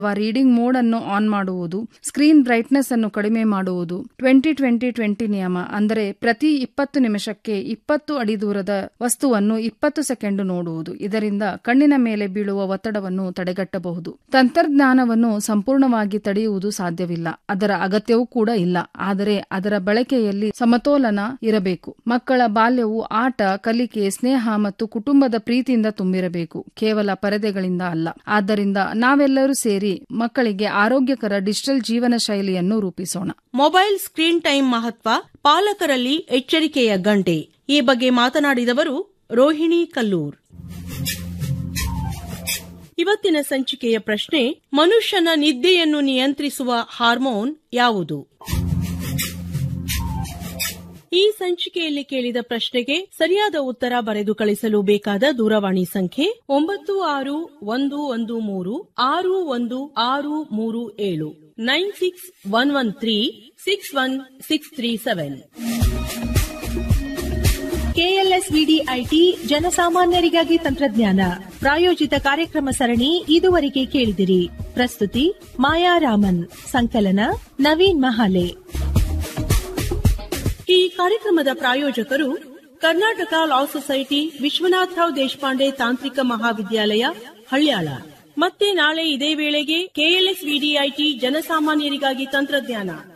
reading mode ಅನ್ನು on ಮಾಡುವುದು screen brightness ಅನ್ನು ಕಡಿಮೆ ಮಾಡುವುದು ಟ್ವೆಂಟಿ ಟ್ವೆಂಟಿ ಟ್ವೆಂಟಿ ನಿಯಮ ಅಂದರೆ ಪ್ರತಿ ಇಪ್ಪತ್ತು ನಿಮಿಷಕ್ಕೆ ಇಪ್ಪತ್ತು ಅಡಿ ದೂರದ ವಸ್ತುವನ್ನು ಇಪ್ಪತ್ತು ಸೆಕೆಂಡ್ ನೋಡುವುದು ಇದರಿಂದ ಕಣ್ಣಿನ ಮೇಲೆ ಬೀಳುವ ಒತ್ತಡವನ್ನು ತಡೆಗಟ್ಟಬಹುದು ತಂತ್ರಜ್ಞಾನವನ್ನು ಸಂಪೂರ್ಣವಾಗಿ ತಡೆಯುವುದು ಸಾಧ್ಯವಿಲ್ಲ ಅದರ ಅಗತ್ಯವೂ ಕೂಡ ಇಲ್ಲ ಆದರೆ ಅದರ ಬಳಕೆಯಲ್ಲಿ ಸಮತೋಲನ ಇರಬೇಕು ಮಕ್ಕಳ ಬಾಲ್ಯವು ಆಟ ಕಲಿಕೆ ಸ್ನೇಹ ಮತ್ತು ಕುಟುಂಬದ ಪ್ರೀತಿಯಿಂದ ತುಂಬಿರಬೇಕು ಕೇವಲ ಪರದೆಗಳಿಂದ ಅಲ್ಲ ಆದ್ದರಿಂದ ನಾವೆಲ್ಲರೂ ಸೇರಿ ಮಕ್ಕಳಿಗೆ ಆರೋಗ್ಯಕರ ಡಿಜಿಟಲ್ ಜೀವನ ಶೈಲಿಯನ್ನು ರೂಪಿಸೋಣ ಮೊಬೈಲ್ ಸ್ಕ್ರೀನ್ ಟೈಮ್ ಮಹತ್ವ ಪಾಲಕರಲ್ಲಿ ಎಚ್ಚರಿಕೆಯ ಗಂಟೆ ಈ ಬಗ್ಗೆ ಮಾತನಾಡಿದವರು ರೋಹಿಣಿ ಕಲ್ಲೂರ್ ಇವತ್ತಿನ ಸಂಚಿಕೆಯ ಪ್ರಶ್ನೆ ಮನುಷ್ಯನ ನಿದ್ದೆಯನ್ನು ನಿಯಂತ್ರಿಸುವ ಹಾರ್ಮೋನ್ ಯಾವುದು ಈ ಸಂಚಿಕೆಯಲ್ಲಿ ಕೇಳಿದ ಪ್ರಶ್ನೆಗೆ ಸರಿಯಾದ ಉತ್ತರ ಬರೆದು ಕಳಿಸಲು ಬೇಕಾದ ದೂರವಾಣಿ ಸಂಖ್ಯೆ ಒಂಬತ್ತು ಆರು ಒಂದು ಒಂದು ಮೂರು ಆರು ಒಂದು ಆರು ಮೂರು ಏಳು nine six one one three six one six three seven KLSVD IT ಜನಸಾಮಾನ್ಯರಿಗಾಗಿ ತಂತ್ರಜ್ಞಾನ ಪ್ರಾಯೋಜಿತ ಕಾರ್ಯಕ್ರಮ ಸರಣಿ ಇದುವರೆಗೆ ಕೇಳಿದಿರಿ ಪ್ರಸ್ತುತಿ ಮಾಯಾ ರಾಮನ್ ಸಂಕಲನ ನವೀನ್ ಮಹಾಲೆ ಈ ಕಾರ್ಯಕ್ರಮದ ಪ್ರಾಯೋಜಕರು ಕರ್ನಾಟಕ ಲಾ ಸೊಸೈಟಿ ವಿಶ್ವನಾಥರಾವ್ ದೇಶಪಾಂಡೆ ತಾಂತ್ರಿಕ ಮಹಾವಿದ್ಯಾಲಯ ಹಳ್ಯಾಳ ಮತ್ತೆ ನಾಳೆ ಇದೇ ವೇಳೆಗೆ ಕೆಎಲ್ಎಸ್ ವಿಡಿಐಟಿ ಜನಸಾಮಾನ್ಯರಿಗಾಗಿ ತಂತ್ರಜ್ಞಾನ